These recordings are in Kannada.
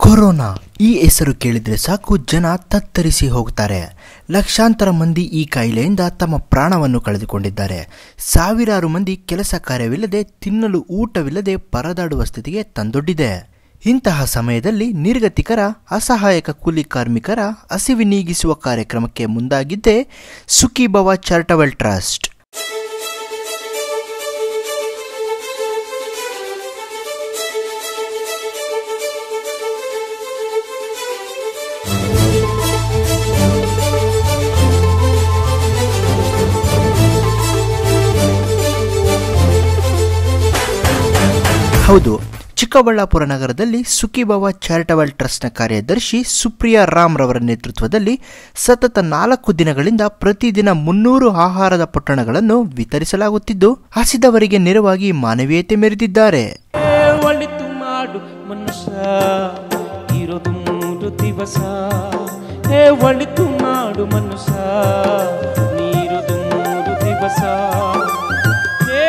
ಕೊರೋನಾ ಈ ಹೆಸರು ಕೇಳಿದ್ರೆ ಸಾಕು ಜನ ತತ್ತರಿಸಿ ಹೋಗ್ತಾರೆ ಲಕ್ಷಾಂತರ ಮಂದಿ ಈ ಕಾಯಿಲೆಯಿಂದ ತಮ್ಮ ಪ್ರಾಣವನ್ನು ಕಳೆದುಕೊಂಡಿದ್ದಾರೆ ಸಾವಿರಾರು ಮಂದಿ ಕೆಲಸ ಕಾರ್ಯವಿಲ್ಲದೆ ತಿನ್ನಲು ಊಟವಿಲ್ಲದೆ ಪರದಾಡುವ ಸ್ಥಿತಿಗೆ ತಂದೊಡ್ಡಿದೆ ಇಂತಹ ಸಮಯದಲ್ಲಿ ನಿರ್ಗತಿಕರ ಅಸಹಾಯಕ ಕೂಲಿ ಕಾರ್ಮಿಕರ ಹಸಿವು ನೀಗಿಸುವ ಕಾರ್ಯಕ್ರಮಕ್ಕೆ ಮುಂದಾಗಿದ್ದೆ ಸುಖೀಭವ ಚಾರಿಟಬಲ್ ಟ್ರಸ್ಟ್ ಹೌದು ಚಿಕ್ಕಬಳ್ಳಾಪುರ ನಗರದಲ್ಲಿ ಸುಖೀಭವ ಚಾರಿಟಬಲ್ ಟ್ರಸ್ಟ್ನ ಕಾರ್ಯದರ್ಶಿ ಸುಪ್ರಿಯಾ ರಾಮ್ ರವರ ನೇತೃತ್ವದಲ್ಲಿ ಸತತ ನಾಲ್ಕು ದಿನಗಳಿಂದ ಪ್ರತಿದಿನ ಮುನ್ನೂರು ಆಹಾರದ ಪೊಟ್ಟಣಗಳನ್ನು ವಿತರಿಸಲಾಗುತ್ತಿದ್ದು ಹಸಿದವರಿಗೆ ನೆರವಾಗಿ ಮಾನವೀಯತೆ ಮೆರೆದಿದ್ದಾರೆ ಒಳಿತು ಮಾಡು ಮನುಷ್ಯ ಇರೋದು ಮೂರು ದಿವಸ ಏ ಒಳಿತು ಮಾಡು ಮನುಷ್ಯ ನೀರೋದು ಮೂರು ದಿವಸ ಏ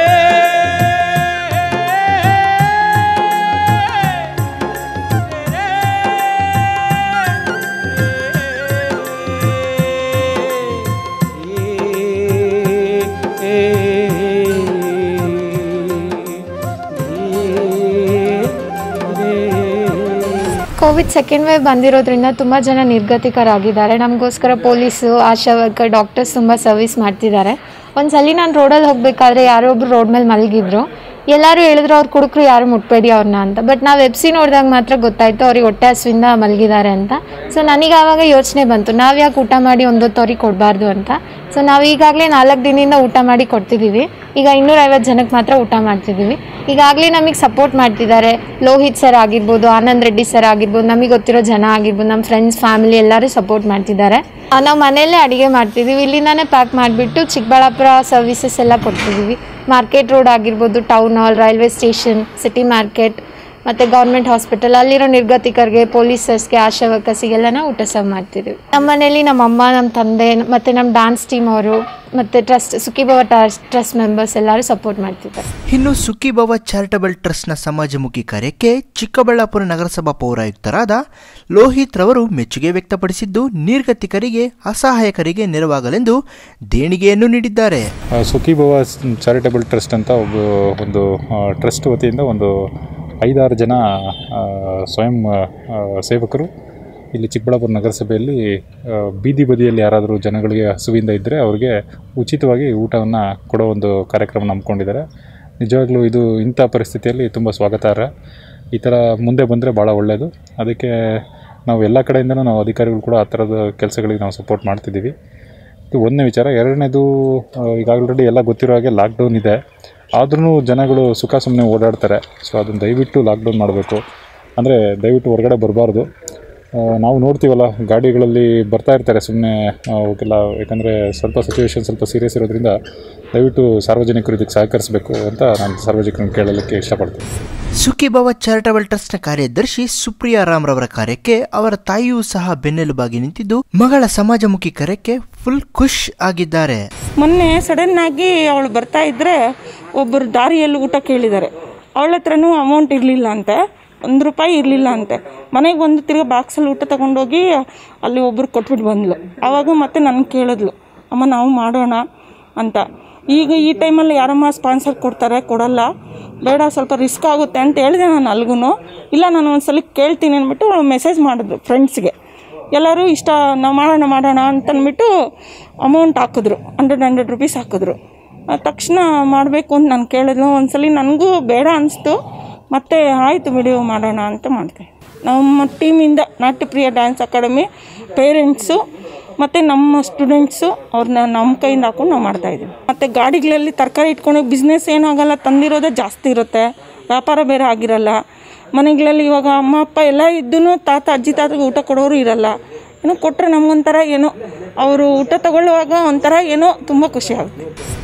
ಕೋವಿಡ್ ಸೆಕೆಂಡ್ ವೇವ್ ಬಂದಿರೋದ್ರಿಂದ ತುಂಬ ಜನ ನಿರ್ಗತಿಕರಾಗಿದ್ದಾರೆ ನಮಗೋಸ್ಕರ ಪೊಲೀಸು ಆಶಾ ವರ್ಕರ್ ಡಾಕ್ಟರ್ಸ್ ತುಂಬ ಸರ್ವಿಸ್ ಮಾಡ್ತಿದ್ದಾರೆ ಒಂದ್ಸಲಿ ನಾನು ರೋಡಲ್ಲಿ ಹೋಗಬೇಕಾದ್ರೆ ಯಾರೋ ಒಬ್ರು ರೋಡ್ ಮೇಲೆ ಮಲಗಿದ್ರು ಎಲ್ಲರೂ ಹೇಳಿದ್ರು ಅವ್ರು ಕುಡುಕ್ರು ಯಾರು ಮುಟ್ಬೇಡಿ ಅವ್ರನ್ನ ಅಂತ ಬಟ್ ನಾವು ವೆಬ್ಸಿ ನೋಡಿದಾಗ ಮಾತ್ರ ಗೊತ್ತಾಯ್ತು ಅವ್ರಿಗೆ ಹೊಟ್ಟೆ ಹಸುವಿಂದ ಮಲಗಿದ್ದಾರೆ ಅಂತ ಸೊ ನನಗೆ ಆವಾಗ ಯೋಚನೆ ಬಂತು ನಾವು ಯಾಕೆ ಊಟ ಮಾಡಿ ಒಂದೊತ್ತು ಅವ್ರಿಗೆ ಕೊಡಬಾರ್ದು ಅಂತ ಸೊ ನಾವು ಈಗಾಗಲೇ ನಾಲ್ಕು ದಿನದಿಂದ ಊಟ ಮಾಡಿ ಕೊಡ್ತಿದ್ದೀವಿ ಈಗ ಇನ್ನೂರೈವತ್ತು ಜನಕ್ಕೆ ಮಾತ್ರ ಊಟ ಮಾಡ್ತಿದ್ದೀವಿ ಈಗಾಗಲೇ ನಮಗೆ ಸಪೋರ್ಟ್ ಮಾಡ್ತಿದ್ದಾರೆ ಲೋಹಿತ್ ಸರ್ ಆಗಿರ್ಬೋದು ಆನಂದ್ ರೆಡ್ಡಿ ಸರ್ ಆಗಿರ್ಬೋದು ನಮಗೆ ಗೊತ್ತಿರೋ ಜನ ಆಗಿರ್ಬೋದು ನಮ್ಮ ಫ್ರೆಂಡ್ಸ್ ಫ್ಯಾಮಿಲಿ ಎಲ್ಲರೂ ಸಪೋರ್ಟ್ ಮಾಡ್ತಿದ್ದಾರೆ ಆ, ನಾವು ಮನೆಯಲ್ಲೇ ಅಡುಗೆ ಮಾಡ್ತಿದ್ದೀವಿ ಇಲ್ಲಿಂದಾನೇ ಪ್ಯಾಕ್ ಮಾಡಿಬಿಟ್ಟು ಚಿಕ್ಕಬಳ್ಳಾಪುರ ಸರ್ವಿಸಸ್ ಎಲ್ಲ ಕೊಡ್ತಿದ್ದೀವಿ ಮಾರ್ಕೆಟ್ ರೋಡ್ ಆಗಿರ್ಬೋದು town hall railway station city market ಮತ್ತು ಗೌರ್ಮೆಂಟ್ ಹಾಸ್ಪಿಟಲ್ ಅಲ್ಲಿರೋ ನಿರ್ಗತಿಕರಿಗೆ ಪೊಲೀಸರ್ಸ್ಗೆ ಆಶಾ ವರ್ಕರ್ಸಿಗೆಲ್ಲ ನಾವು ಊಟ ಸರ್ವ್ ಮಾಡ್ತಿದ್ದೀವಿ ನಮ್ಮ ಮನೇಲಿ ನಮ್ಮ ಅಮ್ಮ ನಮ್ಮ ತಂದೆ ಮತ್ತು ನಮ್ಮ ಡಾನ್ಸ್ ಟೀಮ್ ಅವರು ಮತ್ತು trust Sukhibhava trust trust members ಎಲ್ಲರೂ ಸಪೋರ್ಟ್ ಮಾಡ್ತಿದ್ದಾರೆ ಇನ್ನು ಸುಖೀಭವ ಚಾರಿಟಬಲ್ ಟ್ರಸ್ಟ್ನ ಸಮಾಜಮುಖಿ ಕಾರ್ಯಕ್ಕೆ ಚಿಕ್ಕಬಳ್ಳಾಪುರ ನಗರಸಭಾ ಪೌರಾಯುಕ್ತರಾದ ಲೋಹಿತ್ ರವರು ಮೆಚ್ಚುಗೆ ವ್ಯಕ್ತಪಡಿಸಿದ್ದು ನಿರ್ಗತಿಕರಿಗೆ ಅಸಹಾಯಕರಿಗೆ ನೆರವಾಗಲೆಂದು ದೇಣಿಗೆಯನ್ನು ನೀಡಿದ್ದಾರೆ ಆ, ಸುಖೀಭವ ಚಾರಿಟಬಲ್ ಟ್ರಸ್ಟ್ ಅಂತ ಒಬ್ಬ ಒಂದು ಟ್ರಸ್ಟ್ ವತಿಯಿಂದ ಒಂದು ಐದಾರು ಜನ ಆ, ಸ್ವಯಂ ಆ, ಸೇವಕರು ಇಲ್ಲಿ ಚಿಕ್ಕಬಳ್ಳಾಪುರ ನಗರಸಭೆಯಲ್ಲಿ ಆ, ಬೀದಿ ಬದಿಯಲ್ಲಿ ಯಾರಾದರೂ ಜನಗಳಿಗೆ ಹಸುವಿಂದ ಇದ್ದರೆ ಅವ್ರಿಗೆ ಉಚಿತವಾಗಿ ಊಟವನ್ನು ಕೊಡೋ ಒಂದು ಕಾರ್ಯಕ್ರಮ ನಂಬ್ಕೊಂಡಿದ್ದಾರೆ ನಿಜವಾಗ್ಲೂ ಇದು ಇಂಥ ಪರಿಸ್ಥಿತಿಯಲ್ಲಿ ತುಂಬ ಸ್ವಾಗತಾರ್ಹ ಈ ಥರ ಮುಂದೆ ಬಂದರೆ ಭಾಳ ಒಳ್ಳೆಯದು ಅದಕ್ಕೆ ನಾವು ಎಲ್ಲ ಕಡೆಯಿಂದನೂ ನಾವು ಅಧಿಕಾರಿಗಳು ಕೂಡ ಆ ಥರದ ಕೆಲಸಗಳಿಗೆ ನಾವು ಸಪೋರ್ಟ್ ಮಾಡ್ತಿದ್ದೀವಿ ಇದು ಒಂದನೇ ವಿಚಾರ ಎರಡನೇದು ಆ, ಈಗ ಆಲ್ರೆಡಿ ಎಲ್ಲ ಗೊತ್ತಿರೋ ಹಾಗೆ ಲಾಕ್ಡೌನ್ ಇದೆ ಆದ್ರೂ ಜನಗಳು ಸುಖ ಸುಮ್ಮನೆ ಓಡಾಡ್ತಾರೆ ಸೊ ಅದನ್ನು ದಯವಿಟ್ಟು ಲಾಕ್ಡೌನ್ ಮಾಡಬೇಕು ಅಂದರೆ ದಯವಿಟ್ಟು ಹೊರಗಡೆ ಬರಬಾರ್ದು ನಾವು ನೋಡ್ತೀವಲ್ಲ ಗಾಡಿಗಳಲ್ಲಿ ಬರ್ತಾ ಇರ್ತಾರೆ ಸುಮ್ಮನೆ ಅವಕ್ಕೆಲ್ಲ ಯಾಕಂದರೆ ಸ್ವಲ್ಪ ಸಿಚುವೇಶನ್ ಸ್ವಲ್ಪ ಸೀರಿಯಸ್ ಇರೋದ್ರಿಂದ ದಯವಿಟ್ಟು ಸಾರ್ವಜನಿಕರು ಇದಕ್ಕೆ ಸಹಕರಿಸಬೇಕು ಅಂತ ನಾನು ಸಾರ್ವಜನಿಕರನ್ನು ಕೇಳಲಿಕ್ಕೆ ಇಷ್ಟಪಡ್ತೀನಿ ಸುಖೀಭವ ಚಾರಿಟಬಲ್ ಟ್ರಸ್ಟ್ನ ಕಾರ್ಯದರ್ಶಿ ಸುಪ್ರಿಯಾ ರಾಮ್ ರವರ ಕಾರ್ಯಕ್ಕೆ ಅವರ ತಾಯಿಯೂ ಸಹ ಬೆನ್ನೆಲುಬಾಗಿ ನಿಂತಿದ್ದು ಮಗಳ ಸಮಾಜಮುಖಿ ಕಾರ್ಯಕ್ಕೆ ಫುಲ್ ಖುಷ್ ಆಗಿದ್ದಾರೆ ಮೊನ್ನೆ ಸಡನ್ ಆಗಿ ಅವಳು ಬರ್ತಾ ಇದ್ರೆ ಒಬ್ಬರು ದಾರಿಯಲ್ಲಿ ಊಟ ಕೇಳಿದ್ದಾರೆ ಅವಳ ಹತ್ರನೂ ಅಮೌಂಟ್ ಇರಲಿಲ್ಲ ಅಂತೆ ಒಂದು ರೂಪಾಯಿ ಇರಲಿಲ್ಲ ಅಂತೆ ಮನೆಗೆ ಬಂದು ತಿರ್ಗಿ ಬಾಕ್ಸಲ್ಲಿ ಊಟ ತಗೊಂಡೋಗಿ ಅಲ್ಲಿ ಒಬ್ರು ಕೊಟ್ಬಿಟ್ಟು ಬಂದ್ಲು ಆವಾಗ ಮತ್ತೆ ನನಗೆ ಕೇಳಿದ್ಲು ಅಮ್ಮ ನಾವು ಮಾಡೋಣ ಅಂತ ಈಗ ಈ ಟೈಮಲ್ಲಿ ಯಾರಮ್ಮ ಸ್ಪಾನ್ಸರ್ ಕೊಡ್ತಾರೆ ಕೊಡಲ್ಲ ಬೇಡ ಸ್ವಲ್ಪ ರಿಸ್ಕ್ ಆಗುತ್ತೆ ಅಂತ ಹೇಳಿದೆ ನಾನು ಅಲ್ಗೂ ಇಲ್ಲ ನಾನು ಒಂದ್ಸಲ ಕೇಳ್ತೀನಿ ಅಂದ್ಬಿಟ್ಟು ಅವಳು ಮೆಸೇಜ್ ಮಾಡಿದ್ರು ಫ್ರೆಂಡ್ಸ್ಗೆ ಎಲ್ಲರೂ ಇಷ್ಟ ನಾವು ಮಾಡೋಣ ಮಾಡೋಣ ಅಂತಂದ್ಬಿಟ್ಟು ಅಮೌಂಟ್ ಹಾಕಿದ್ರು ಹಂಡ್ರೆಡ್ ಹಂಡ್ರೆಡ್ ರುಪೀಸ್ ಹಾಕಿದ್ರು ಆ, ತಕ್ಷಣ ಮಾಡಬೇಕು ಅಂತ ನಾನು ಕೇಳಿದ್ಲು ಒಂದ್ಸಲಿ ನನಗೂ ಬೇಡ ಅನಿಸ್ತು ಮತ್ತೆ ಆಯಿತು ಬಿಡಿ ಮಾಡೋಣ ಅಂತ ಮಾಡಿದೆ ನಮ್ಮ ಟೀಮಿಂದ ನಾಟ್ಯಪ್ರಿಯ ಡ್ಯಾನ್ಸ್ ಅಕಾಡೆಮಿ ಪೇರೆಂಟ್ಸು ಮತ್ತು ನಮ್ಮ ಸ್ಟೂಡೆಂಟ್ಸು ಅವ್ರನ್ನ ನಮ್ಮ ಕೈಯಿಂದ ಹಾಕೊಂಡು ನಾವು ಮಾಡ್ತಾಯಿದ್ದೀವಿ ಮತ್ತು ಗಾಡಿಗಳಲ್ಲಿ ತರಕಾರಿ ಇಟ್ಕೊಂಡು ಬಿಸ್ನೆಸ್ ಏನಾಗಲ್ಲ ತಂದಿರೋದೇ ಜಾಸ್ತಿ ಇರುತ್ತೆ ವ್ಯಾಪಾರ ಬೇರೆ ಆಗಿರಲ್ಲ ಮನೆಗಳಲ್ಲಿ ಇವಾಗ ಅಮ್ಮ ಅಪ್ಪ ಎಲ್ಲ ಇದ್ದೂ ತಾತ ಅಜ್ಜಿ ತಾತಗೆ ಊಟ ಕೊಡೋರು ಇರಲ್ಲ ಏನೋ ಕೊಟ್ಟರೆ ನಮಗೊಂಥರ ಏನೋ ಅವರು ಊಟ ತಗೊಳ್ಳುವಾಗ ಒಂಥರ ಏನೋ ತುಂಬ ಖುಷಿ ಆಗುತ್ತೆ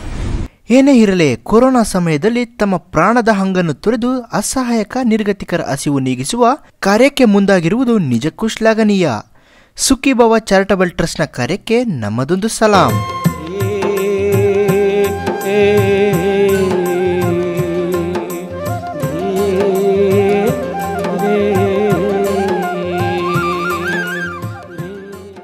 ಏನೇ ಇರಲಿ ಕೊರೋನಾ ಸಮಯದಲ್ಲಿ ತಮ್ಮ ಪ್ರಾಣದ ಹಂಗನ್ನು ತೊರೆದು ಅಸಹಾಯಕ ನಿರ್ಗತಿಕರ ಹಸಿವು ನೀಗಿಸುವ ಕಾರ್ಯಕ್ಕೆ ಮುಂದಾಗಿರುವುದು ನಿಜಕ್ಕೂ ಶ್ಲಾಘನೀಯ ಸುಖೀಭವ ಚಾರಿಟಬಲ್ ಟ್ರಸ್ಟ್ನ ಕಾರ್ಯಕ್ಕೆ ನಮ್ಮದೊಂದು ಸಲಾಂ ಏ